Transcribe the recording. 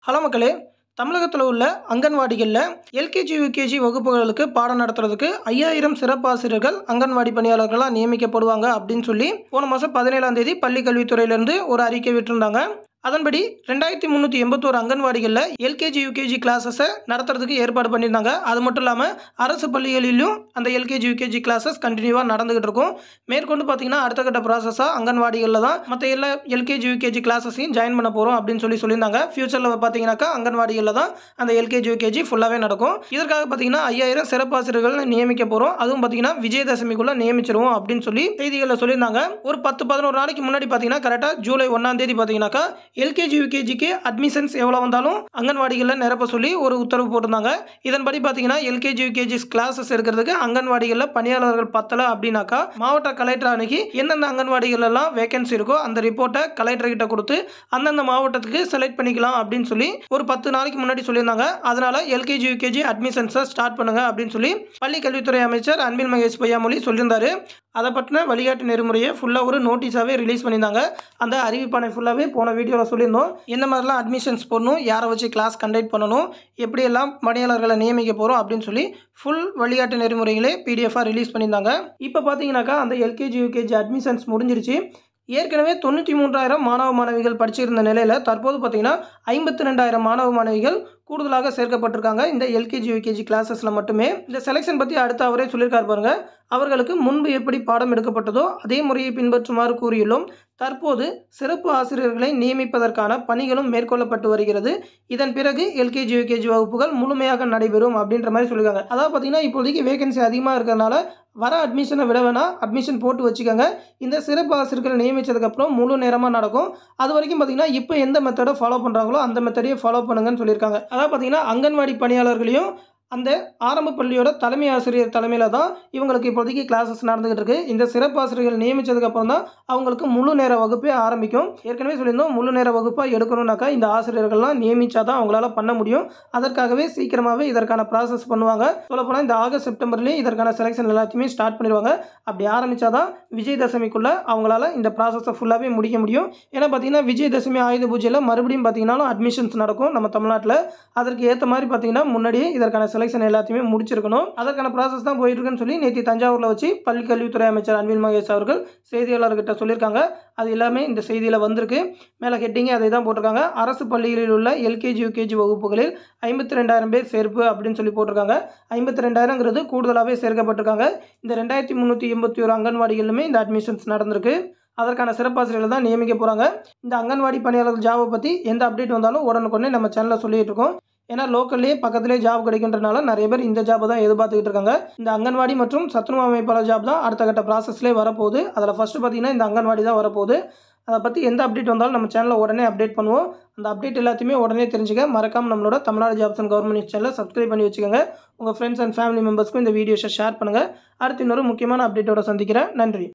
hello மக்களே தமிழகத்தில் உள்ள அங்கன்வாடிகளில் எல்கேஜி யூகேஜி வகுப்புகளுக்கு பாடம் நடத்துறதுக்கு ஐயாயிரம் சிறப்பாசிரியர்கள் அங்கன்வாடி பணியாளர்களாக நியமிக்கப்படுவாங்க அப்படின்னு சொல்லி போன மாதம் பதினேழாம் தேதி பள்ளி கல்வித்துறையிலேருந்து ஒரு அறிக்கை விட்டிருந்தாங்க அதன்படி ரெண்டாயிரத்தி முந்நூற்றி எண்பத்தோரு அங்கன்வாடிகளில் எல்கேஜி யூகேஜி கிளாஸஸை நடத்துறதுக்கு ஏற்பாடு பண்ணியிருந்தாங்க அது மட்டும் இல்லாமல் அரசு பள்ளிகளிலும் அந்த எல்கேஜி யூகேஜி கிளாஸஸ் கண்டினியூவாக நடந்துகிட்டு இருக்கும் மேற்கொண்டு பார்த்தீங்கன்னா அடுத்த கட்ட ப்ராசஸாக அங்கன்வாடிகளில் தான் மற்ற எல்லா எல்கேஜி யூகேஜி கிளாஸஸையும் ஜாயின் பண்ண போகிறோம் அப்படின்னு சொல்லி சொல்லியிருந்தாங்க ஃபியூச்சரில் பார்த்தீங்கன்னாக்கா அங்கன்வாடிகளில் தான் அந்த எல்கேஜி யூகேஜி ஃபுல்லாகவே நடக்கும் இதற்காக பார்த்தீங்கன்னா ஐயாயிரம் சிறப்பாசிரியர்கள் நியமிக்க போகிறோம் அதுவும் பார்த்தீங்கன்னா விஜயதசமிக்குள்ளே நியமிச்சிருவோம் அப்படின்னு சொல்லி செய்திகளில் சொல்லியிருந்தாங்க ஒரு பத்து பதினோரு நாளைக்கு முன்னாடி பார்த்தீங்கன்னா கரெக்டாக ஜூலை ஒன்றாம் தேதி பார்த்தீங்கன்னாக்கா எல்கேஜி யூகேஜிக்கு அட்மிஷன்ஸ் எவ்வளோ வந்தாலும் அங்கன்வாடிகளில் நிரப்ப சொல்லி ஒரு உத்தரவு போட்டிருந்தாங்க இதன்படி பார்த்தீங்கன்னா எல்கேஜி யூகேஜி கிளாஸஸ் இருக்கிறதுக்கு அங்கன்வாடிகளில் பணியாளர்கள் பத்தலை அப்படின்னாக்கா மாவட்ட கலெக்டர் அணுகி எந்தெந்த அங்கன்வாடிகள் எல்லாம் வேகன்சி இருக்கோ அந்த ரிப்போர்ட்டை கலெக்டர் கிட்ட கொடுத்து அந்தந்த மாவட்டத்துக்கு செலக்ட் பண்ணிக்கலாம் அப்படின்னு சொல்லி ஒரு பத்து நாளைக்கு முன்னாடி சொல்லியிருந்தாங்க அதனால எல்கேஜி யூகேஜி அட்மிஷன்ஸை ஸ்டார்ட் பண்ணுங்க அப்படின்னு சொல்லி பள்ளி கல்வித்துறை அமைச்சர் அன்பில் மகேஷ் பொய்யாமொழி சொல்லியிருந்தாரு அதை பற்றின வழிகாட்டு நெறிமுறையை ஃபுல்லாக ஒரு நோட்டீஸாகவே ரிலீஸ் பண்ணியிருந்தாங்க அந்த அறிவிப்பானை ஃபுல்லாகவே போன வீடியோவில் சொல்லியிருந்தோம் என்ன மாதிரிலாம் அட்மிஷன்ஸ் போடணும் யாரை வச்சு கிளாஸ் கண்டக்ட் பண்ணணும் எப்படியெல்லாம் பணியாளர்களை நியமிக்க போகிறோம் அப்படின்னு சொல்லி ஃபுல் வழிகாட்டு நெறிமுறைகளே பிடிஎஃபாக ரிலீஸ் பண்ணியிருந்தாங்க இப்போ பார்த்தீங்கன்னாக்கா அந்த எல்கேஜி யூகேஜி அட்மிஷன்ஸ் முடிஞ்சிருச்சு ஏற்கனவே தொண்ணூற்றி மூன்றாயிரம் மாணவ மாணவிகள் படிச்சிருந்த நிலையில் தற்போது பார்த்தீங்கன்னா ஐம்பத்தி ரெண்டாயிரம் மாணவ மாணவிகள் கூடுதலாக சேர்க்கப்பட்டிருக்காங்க இந்த எல்கேஜி யூகேஜி கிளாஸஸில் மட்டுமே இந்த செலெக்ஷன் பற்றி அடுத்து அவரே சொல்லியிருக்கார் பாருங்க அவர்களுக்கு முன்பு எப்படி பாடம் எடுக்கப்பட்டதோ அதே முறையை பின்பற்றுமாறு கூறியுள்ளோம் தற்போது சிறப்பு ஆசிரியர்களை நியமிப்பதற்கான பணிகளும் மேற்கொள்ளப்பட்டு வருகிறது இதன் பிறகு எல்கேஜி யூகேஜி வகுப்புகள் முழுமையாக நடைபெறும் அப்படின்ற மாதிரி சொல்லியிருக்காங்க அதாவது பார்த்தீங்கன்னா இப்போதைக்கு வேகன்சி அதிகமாக இருக்கிறதுனால வர அட்மிஷனை விட வேணாம் அட்மிஷன் போட்டு வச்சுக்கோங்க இந்த சிறப்பு ஆசிரியர்களை நியமித்ததுக்கப்புறம் முழு நேரமாக நடக்கும் அது வரைக்கும் பார்த்தீங்கன்னா இப்போ எந்த மெத்தடை ஃபாலோ பண்ணுறாங்களோ அந்த மெத்தடையே ஃபாலோ பண்ணுங்கன்னு சொல்லியிருக்காங்க அதாவது பார்த்தீங்கன்னா அங்கன்வாடி பணியாளர்களையும் அந்த ஆரம்ப பள்ளியோட தலைமை ஆசிரியர் தலைமையில் தான் இவங்களுக்கு இப்போதைக்கு கிளாஸஸ் நடந்துகிட்டு இருக்கு இந்த சிறப்பு ஆசிரியர்கள் நியமித்ததுக்கு அப்புறம் தான் அவங்களுக்கு முழு நேர வகுப்பே ஆரம்பிக்கும் ஏற்கனவே சொல்லியிருந்தோம் முழு நேர வகுப்பாக எடுக்கணும்னாக்கா இந்த ஆசிரியர்கள்லாம் நியமிச்சா தான் அவங்களால பண்ண முடியும் அதற்காகவே சீக்கிரமாகவே இதற்கான ப்ராசஸ் பண்ணுவாங்க சொல்லப்போனால் இந்த ஆகஸ்ட் செப்டம்பர்லேயே இதற்கான செலெக்ஷன் எல்லாத்தையுமே ஸ்டார்ட் பண்ணிடுவாங்க அப்படி ஆரம்பித்தா தான் விஜயதசமிக்குள்ளே அவங்களால இந்த ப்ராசஸை ஃபுல்லாகவே முடிக்க முடியும் ஏன்னா பார்த்தீங்கன்னா விஜயதசமி ஆயுத பூஜையில் மறுபடியும் பார்த்தீங்கன்னாலும் அட்மிஷன்ஸ் நடக்கும் நம்ம தமிழ்நாட்டில் அதற்கு ஏற்ற மாதிரி பார்த்தீங்கன்னா முன்னாடியே இதற்கான செலெக்ஷன் எல்லாத்தையுமே முடிச்சிருக்கணும் அதற்கான ப்ராசஸ் தான் போயிட்டு இருக்குன்னு சொல்லி நேற்று தஞ்சாவூரில் வச்சு பள்ளி கல்வித்துறை அமைச்சர் அன்பில் மகேஷ் அவர்கள் செய்தியாளர்கிட்ட சொல்லியிருக்காங்க அது எல்லாமே இந்த செய்தியில் வந்திருக்கு மேலே ஹெட்டிங்கே அதை தான் போட்டிருக்காங்க அரசு பள்ளிகளில் உள்ள எல்கேஜி யூகேஜி வகுப்புகளில் ஐம்பத்தி ரெண்டாயிரம் பேர் சேர்ப்பு அப்படின்னு சொல்லி போட்டிருக்காங்க ஐம்பத்தி ரெண்டாயிரங்கிறது கூடுதலாகவே சேர்க்கப்பட்டிருக்காங்க இந்த ரெண்டாயிரத்தி முந்நூற்றி எண்பத்தி ஒரு அங்கன்வாடிகளிலுமே இந்த அட்மிஷன்ஸ் நடந்திருக்கு அதற்கான சிறப்பாசிரியர்கள் தான் நியமிக்க போகிறாங்க இந்த அங்கன்வாடி பணியாளர்கள் ஜாபை பற்றி எந்த அப்டேட் வந்தாலும் உடனுக்குடனே நம்ம சேனலில் சொல்லிட்டு இருக்கோம் ஏன்னா லோக்கல்லே பக்கத்துலேயே ஜாப் கிடைக்கின்றனால நிறைய பேர் இந்த ஜாப்பை தான் எதிர்பார்த்துக்கிட்டு இருக்காங்க இந்த அங்கன்வாடி மற்றும் சத்துணவு அமைப்பாளர் ஜாப் தான் அடுத்த கட்ட ப்ராசஸ்லேயே வரப்போகுது அதில் ஃபஸ்ட்டு பார்த்தீங்கன்னா இந்த அங்கன்வாடி தான் வரப்போகுது அதை பற்றி எந்த அப்டேட் வந்தாலும் நம்ம சேனலில் உடனே அப்டேட் பண்ணுவோம் அந்த அப்டேட் எல்லாத்தையுமே உடனே தெரிஞ்சுக்க மறக்காம நம்மளோட தமிழ்நாடு ஜாப்ஸ் அண்ட் கவர்மெண்ட் சேனலை சப்ஸ்கிரைப் பண்ணி வச்சுக்கோங்க உங்கள் ஃப்ரெண்ட்ஸ் அண்ட் ஃபேமிலி மெம்பர்ஸ்க்கும் இந்த வீடியோஸை ஷேர் பண்ணுங்கள் அடுத்து இன்னொரு முக்கியமான அப்டேட்டோட சந்திக்கிறேன் நன்றி